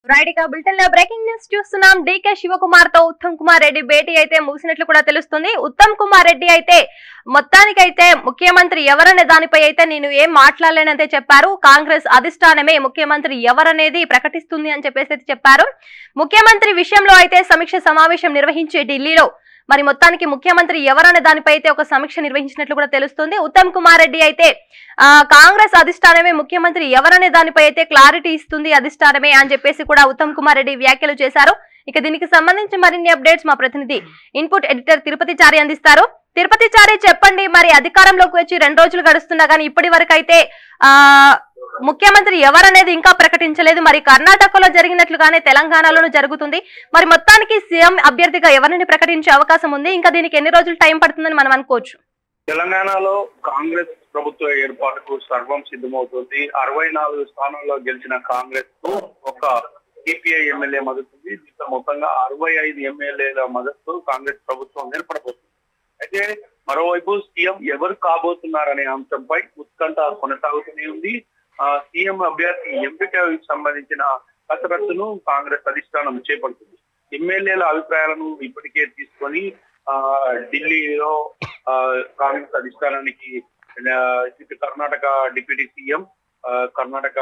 right ఇక bulletin లో breaking news చూస్తున్నాం డీకే శివకుమార్ తో ఉత్తమ్ కుమార్ రెడ్డి భేటీ అయితే ముగిసినట్లు కూడా తెలుస్తుంది ఉత్తమ్ కుమార్ రెడ్డి అయితే మొత్తానికైతే ముఖ్యమంత్రి ఎవరనే దానిపై అయితే నేను ఏం మాట్లాడలేనైతే చెప్పారు కాంగ్రెస్ అధిష్టానమే ముఖ్యమంత్రి ఎవరనేది ప్రకటిస్తుంది అని చెప్పేసి అయితే చెప్పారు ముఖ్యమంత్రి విషయంలో అయితే సమీక్ష సమావేశం నిర్వహించి ఢిల్లీలో మరి మొత్తానికి ముఖ్యమంత్రి ఎవరనే దానిపై అయితే ఒక సమీక్ష నిర్వహించినట్లు కూడా తెలుస్తుంది ఉత్తమ్ కుమార్ రెడ్డి అయితే ఆ, కాంగ్రెస్ అధిష్టానమే ముఖ్యమంత్రి ఎవరనే దానిపై అయితే క్లారిటీ ఇస్తుంది అధిష్టానమే అని చెప్పేసి కూడా ఉత్తమ్ కుమార్ రెడ్డి వ్యాఖ్యలు చేశారు ఇక దీనికి సంబంధించి మరిన్ని అప్డేట్స్ మా ప్రతినిధి ఇన్పుట్ ఎడిటర్ తిరుపతి చారి అందిస్తారు తిరుపతి చారి చెప్పండి మరి అధికారంలోకి వచ్చి రెండు రోజులు గడుస్తున్నా కానీ ఇప్పటి వరకు అయితే ఆ ముఖ్యమంత్రి ఎవరనేది ఇంకా ప్రకటించలేదు మరి కర్ణాటకలో జరిగినట్లుగానే తెలంగాణలోనూ జరుగుతుంది మరి మొత్తానికి సీఎం అభ్యర్థిగా ఎవరిని ప్రకటించే అవకాశం ఉంది ఇంకా దీనికి ఎన్ని రోజులు టైం పడుతుందని మనం అనుకోవచ్చు తెలంగాణలో కాంగ్రెస్ ప్రభుత్వ ఏర్పాటుకు సర్వం సిద్ధమవుతుంది అరవై నాలుగు స్థానాల్లో గెలిచిన కాంగ్రెస్ కు ఒక సిపిఐ ఎమ్మెల్యే మద్దతు ఉంది దీంతో మొత్తంగా అరవై ఐదు ఎమ్మెల్యేల మద్దతు కాంగ్రెస్ ప్రభుత్వం ఏర్పడబోతుంది అయితే మరోవైపు సీఎం ఎవరు కాబోతున్నారనే అంశంపై ఉత్కంఠ కొనసాగుతూనే ఉంది ఆ సీఎం అభ్యర్థి ఎంపికకు సంబంధించిన కసరత్తును కాంగ్రెస్ అధిష్టానం చేపడుతుంది ఎమ్మెల్యేల అభిప్రాయాలను ఇప్పటికే తీసుకొని ఆ ఢిల్లీలో ఆ, కాంగ్రెస్ అధిష్టానానికి ఆ, ఇటు కర్ణాటక డిప్యూటీ సీఎం ఆ, కర్ణాటక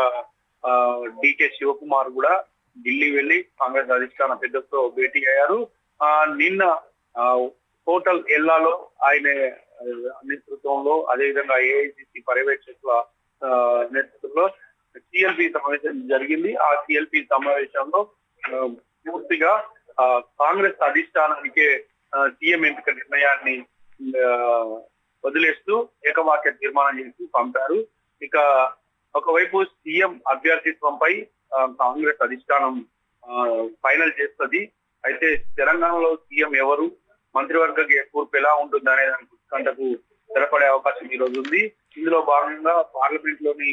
డికే శివకుమార్ కూడా ఢిల్లీ వెళ్లి కాంగ్రెస్ అధిష్టాన పెద్దతో భేటీ అయ్యారు ఆ నిన్న ఆ, హోటల్ ఎల్లాలో ఆయన ఆ, నేతృత్వంలో అదేవిధంగా ఏఐసిసి పర్యవేక్షకుల ఆ, నేతృత్వంలో సిఎల్పి సమావేశం జరిగింది ఆ సిఎల్పి సమావేశంలో ఆ, పూర్తిగా ఆ, కాంగ్రెస్ అధిష్టానానికే ఆ, సీఎం ఎంపిక నిర్ణయాన్ని ఆ, వదిలేస్తూ ఏకవాక్య తీర్మానం చేసి పంపారు ఇక ఒకవైపు సీఎం అభ్యర్థిత్వంపై ఆ, కాంగ్రెస్ అధిష్టానం ఆ, ఫైనల్ చేస్తుంది అయితే తెలంగాణలో సీఎం ఎవరు మంత్రివర్గ కూర్పు ఎలా ఉంటుంది అనే దానికి ఉత్కంఠకు తెలపడే అవకాశం ఈ రోజు ఉంది ఇందులో భాగంగా పార్లమెంట్ లోని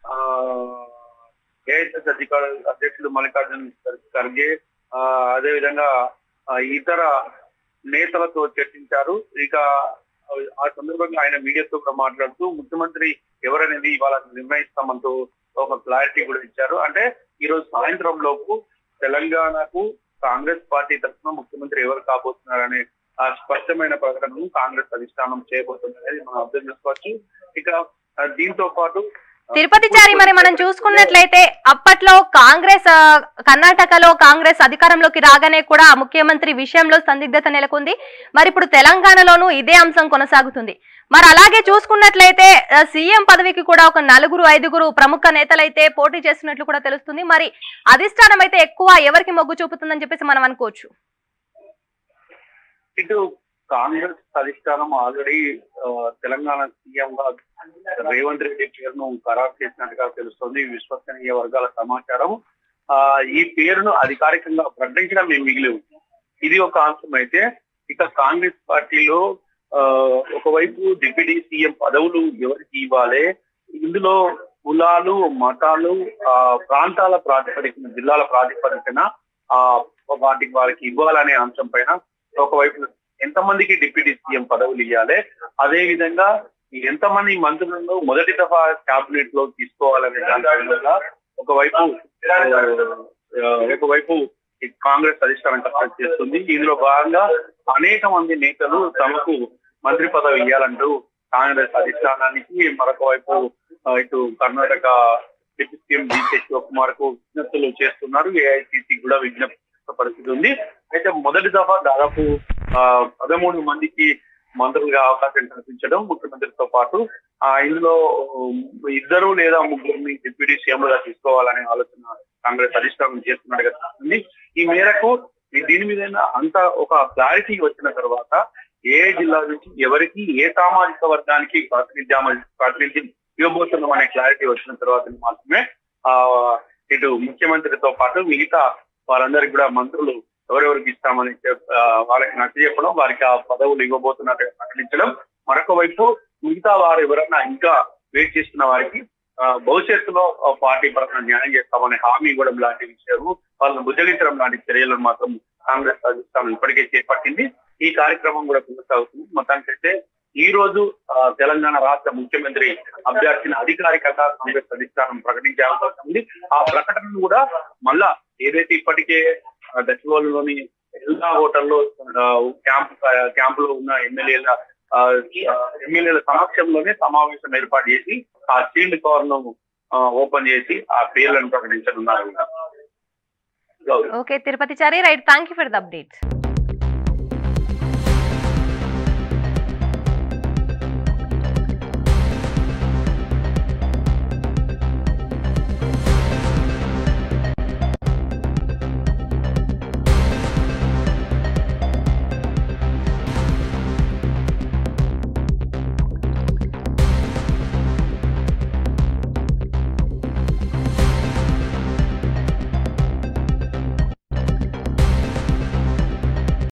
ఏఐఎస్ఎస్ అధికార అధ్యక్షుడు మల్లికార్జున్ ఖర్గే ఆ, అదేవిధంగా ఆ, ఇతర నేతలతో చర్చించారు ఇక ఆ సందర్భంగా ఆయన మీడియాతో కూడా మాట్లాడుతూ ముఖ్యమంత్రి ఎవరనేది ఇవాళ నిర్ణయిస్తామంటూ ఒక క్లారిటీ కూడా ఇచ్చారు అంటే ఈ రోజు సాయంత్రం లోపు తెలంగాణకు కాంగ్రెస్ పార్టీ తరఫున ముఖ్యమంత్రి ఎవరు కాబోతున్నారనే ఆ స్పష్టమైన ప్రకటనను కాంగ్రెస్ అధిష్టానం చేయబోతుంది అనేది మనం అర్థం చేసుకోవచ్చు ఇక ఆ, దీంతో పాటు ఆ, తిరుపతి చారి మరి మనం చూసుకున్నట్లయితే అప్పట్లో కాంగ్రెస్ ఆ, కర్ణాటకలో కాంగ్రెస్ అధికారంలోకి రాగానే కూడా ముఖ్యమంత్రి విషయంలో సందిగ్ధత నెలకొంది మరి ఇప్పుడు తెలంగాణలోనూ ఇదే అంశం కొనసాగుతుంది మరి అలాగే చూసుకున్నట్లయితే ఆ, సీఎం పదవికి కూడా ఒక నలుగురు ఐదుగురు ప్రముఖ నేతలైతే పోటీ చేస్తున్నట్లు కూడా తెలుస్తుంది మరి అధిష్టానం అయితే ఎక్కువ ఎవరికి మొగ్గు చూపుతుందని చెప్పేసి మనం అనుకోవచ్చు ఇటు కాంగ్రెస్ అధిష్టానం ఆల్రెడీ తెలంగాణ సీఎం గా రేవంత్ రెడ్డి పేరును ఖరారు చేసినట్టుగా తెలుస్తుంది విశ్వసనీయ వర్గాల సమాచారం ఆ ఈ పేరును అధికారికంగా ప్రకటించడం మేము మిగిలి ఉంది ఇది ఒక అంశం అయితే ఇక కాంగ్రెస్ పార్టీలో ఆ, ఒకవైపు డిప్యూటీ సీఎం పదవులు ఎవరికి ఇవ్వాలి ఇందులో కులాలు మతాలు ఆ ప్రాంతాల ప్రాతిపదికన జిల్లాల ప్రాతిపదికన ఆ వాటికి వారికి ఇవ్వాలనే అంశం పైన ఒకవైపు ఎంతమందికి డిప్యూటీ సీఎం పదవులు ఇవ్వాలి అదే విధంగా ఎంతమంది మంత్రులను మొదటి దఫా కేబినెట్ లో తీసుకోవాలనే దాని మీద ఒకవైపు ఆ, ఒకవైపు ఈ కాంగ్రెస్ అధిష్టానం కసరత్తు చేస్తుంది ఇందులో భాగంగా అనేక మంది నేతలు తమకు మంత్రి పదవి ఇవ్వాలంటూ కాంగ్రెస్ అధిష్టానానికి మరొక వైపు ఆ, ఇటు Karnataka deputy CM DK Shivakumar కు విజ్ఞప్తులు చేస్తున్నారు ఏఐసిసి కూడా విజ్ఞప్తి పరిస్థితి ఉంది అయితే మొదటి దఫా దాదాపు ఆ, పదమూడు మందికి మంత్రులుగా అవకాశం కల్పించడం ముఖ్యమంత్రితో పాటు ఆ ఇందులో ఉమ్, ఇద్దరు లేదా ముగ్గురిని డిప్యూటీ సీఎంలుగా తీసుకోవాలనే ఆలోచన కాంగ్రెస్ అధిష్టానం చేస్తున్నట్టుగా తెలుస్తుంది ఈ మేరకు ఈ దీని మీద అంత ఒక క్లారిటీ వచ్చిన తర్వాత ఏ జిల్లా నుంచి ఎవరికి ఏ సామాజిక వర్గానికి ప్రాతినిధ్యం ప్రాతినిధ్యం ఇవ్వబోతున్నాం అనే క్లారిటీ వచ్చిన తర్వాత మాత్రమే ఆ ఇటు ముఖ్యమంత్రితో పాటు మిగతా వారందరికి కూడా మంత్రులు ఎవరెవరికి ఇస్తామని చెప్- ఆ, వాళ్ళకి నచ్చ చెప్పడం వారికి ఆ పదవులు ఇవ్వబోతున్నట్టుగా ప్రకటించడం మరొక వైపు మిగతా వారు ఎవరన్నా ఇంకా వెయిట్ చేస్తున్న వారికి ఆ, భవిష్యత్తులో ఆ, పార్టీ పరంగా న్యాయం చేస్తామనే హామీ ఇవ్వడం లాంటి విషయాలు వాళ్ళని బుజ్జగించడం లాంటి చర్యలను మాత్రం కాంగ్రెస్ అధిష్టానం ఇప్పటికే చేపట్టింది ఈ కార్యక్రమం కూడా కొనసాగుతుంది మొత్తానికైతే ఈ రోజు ఆ, తెలంగాణ రాష్ట్ర ముఖ్యమంత్రి అభ్యర్థిని అధికారికంగా కాంగ్రెస్ అధిష్టానం ప్రకటించే అవకాశం ఉంది ఆ ప్రకటనను కూడా మళ్ళా ఏదైతే ఇప్పటికే ఆ, గచ్చిబౌలిలోని ఎల్లా హోటల్లో ఆ, క్యాంప్ క్యాంపులో ఉన్న ఎమ్మెల్యేల ఆ, ఎమ్మెల్యేల సమక్షంలోనే సమావేశం ఏర్పాటు చేసి ఆ సీల్డ్ కవర్ ను ఆ, ఓపెన్ చేసి ఆ పేర్లను ప్రకటించనున్నారు okay Tirupati Chari right thank you for the update